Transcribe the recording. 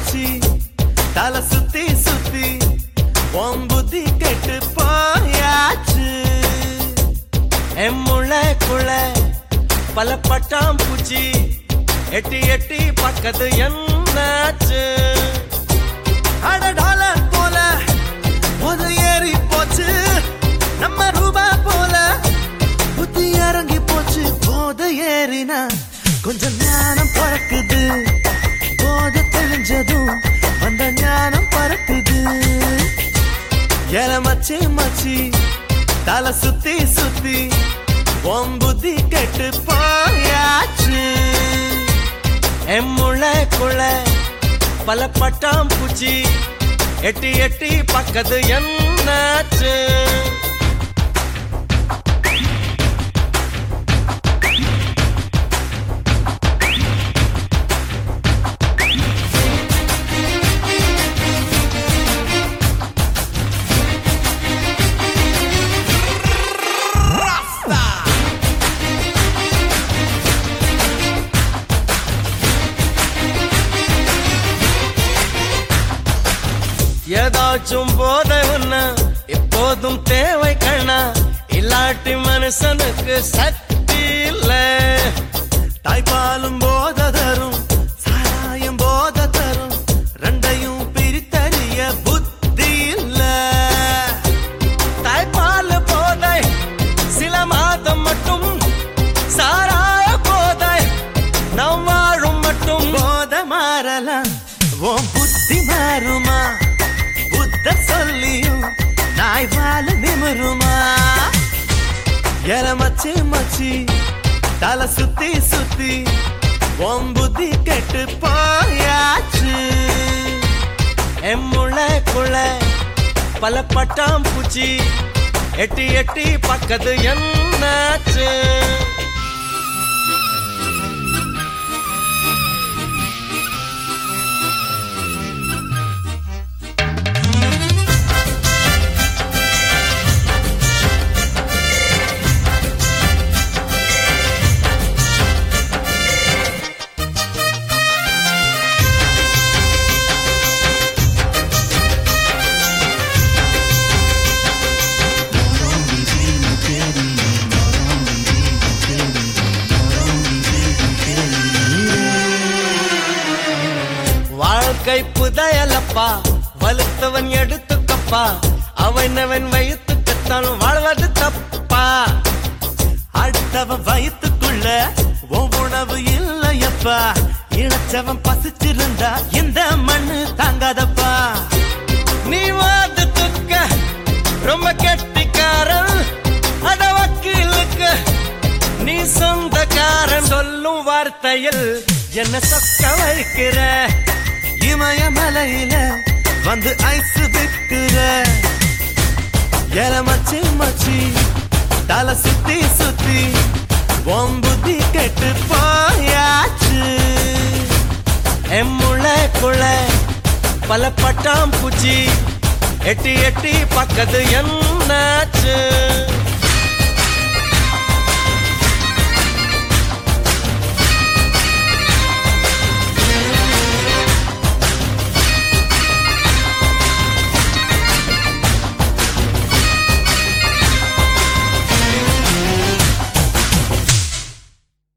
மச்சி தலை சுத்தி சுத்தி உன் புத்தி கெட்டு போயாச்சு என் முளைக்குள்ள பல பட்டாம் பூச்சி எட்டி எட்டி பக்கத்து என்னாச்சு அட டாலர் போல போது ஏறி போச்சு நம்ம ரூபா போல புத்தி இறங்கி போச்சு போத ஏறினா கொஞ்சம் ஞானம் பறக்குது போத தெளிஞ்சதும் அந்த ஞானம் பறக்குது எல மச்சி மச்சி தலை சுத்தி சுத்தி உன் புத்தி கெட்டு போயாச்சு என் முளைக்குள்ள பல பட்டாம் பூச்சி எட்டி எட்டி பக்கத்து என்னாச்சு ஏதாச்சும் போத உன்ன எப்போதும் தேவை கண்ணா இல்லாட்டி மனுஷனுக்கு சக்தி இல்ல தாய்ப்பாலும் போத தரும் சாராயம் போத தரும் ரெண்டையும் பிரித்தறிய புத்தி இல்ல தாய்ப்பால் போதை சில மாதம் மட்டும் சாராய போதை நாம் வாழும் மட்டும் போத மாறலாம் உன் புத்தி மாறுமா புத்த சொல்லியும் நாய் வாழ நிமிருமா எல மச்சி மச்சி தலை சுத்தி சுத்தி உன் புத்தி கெட்டு போயாச்சு என் முளைக்குள்ள பல பட்டாம் பூச்சி எட்டி எட்டி பக்கத்து என்னாச்சு வாழ்க்கை புதையலப்பா வலுத்தவன் எடுத்துக்கப்பா அவனவன் வயிற்றுக்குத்தான் வாழ்வது தப்பா அடுத்தவன் வயிற்றுக்குள்ள உன் உணவு இல்லையப்பா இணைச்சவன் பசிச்சிருந்தா இந்த மண்ணு தாங்காதப்பா நீ வாதத்துக்க ரொம்ப கெட்டிக்காரன் அட வக்கீலுக்கு நீ சொந்தக்காரன் சொல்லும் வார்த்தையில் என்ன சொக்க வைக்கிற இமயமலையில வந்து ஐஸ் விற்கிற எல மச்சி மச்சி தலை சுத்தி சுத்தி உன் புத்தி கெட்டு போயாச்சு என் முளைக்குள்ள பல பட்டாம் பூச்சி எட்டி எட்டி பக்கத்து என்னாச்சு